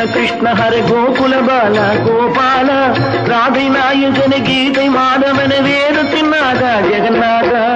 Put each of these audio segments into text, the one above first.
கிருஷ்ண ஹர கோகுல பால கோபால ராதை நாயகன கீதை மாதவன வேதத்தின் நாதா ஜெகநாதா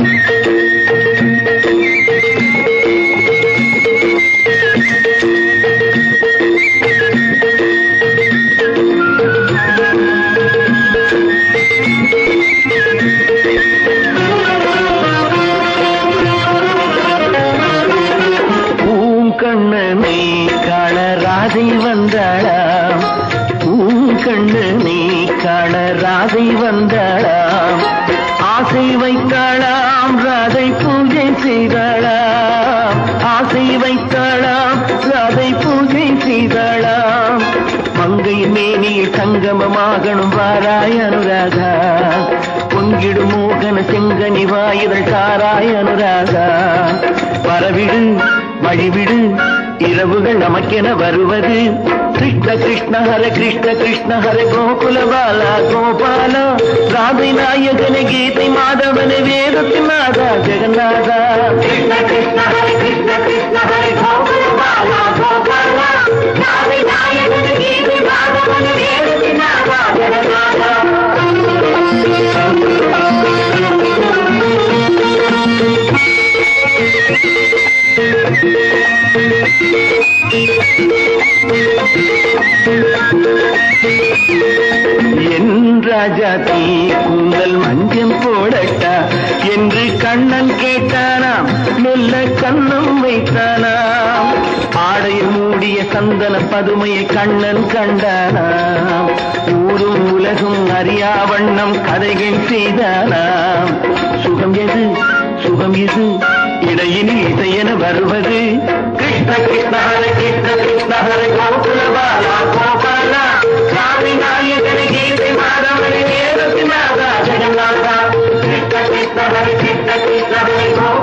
பூங்கண்ணனை காண ராதை வந்தாளாம் பூங்கண்ணனை காண ராதை வந்தாளாம் ஆசை வைத்தாளாம் ராதை பூஜை செய்தாளாம் ஆசை வைத்தாளாம் ராதை பூஜை செய்தாளாம் மங்கை மேனியில் சங்கமமாகணும் வாராய் அனுராதா பொங்கிடும் மோகன செங்கனி வாயுதல் தாராய் அனுராதா வரவிடு வழிவிடு இரவுகள் நமக்கென வருவது கிருஷ்ண கிருஷ்ண ஹர கிருஷ்ண கிருஷ்ண ஹர கோகுல பாலா கோபால ராதை நாயகன கீதை மாதவன வேதத்தின் நாதா ஜெகநாதா கிருஷ்ண கிருஷ்ண ஹரி கிருஷ்ண கிருஷ்ண ஹரி கோகுல பாலா கோபால ராதை நாயகன் கீதை மாதவன் வேதத்தினாதா ஜெகநாதா என் ராஜா தீ கூந்தல் மஞ்சள் போடட்டா என்று கண்ணன் கேட்டானாம் மெல்ல கண்ணம் வைத்தானாம் ஆடையில் மூடிய சந்தன பதுமையை கண்ணன் கண்டானாம் ஊரும் உலகும் அறியா வண்ணம் கதைகள் செய்தானாம் சுகம் எது சுகம் எது இடையினில் இசையென வருவது கிருஷ்ண கிருஷ்ண ஹர கிருஷ்ண கிருஷ்ண ஹர கோகுல பாலா கோபாலா சாமி நாயகன கீதை மாதவன நேரத்தினாதா ஜெகநாதா கிருஷ்ண கிருஷ்ண ஹர கிருஷ்ண கிருஷ்ண ஹர கோகுல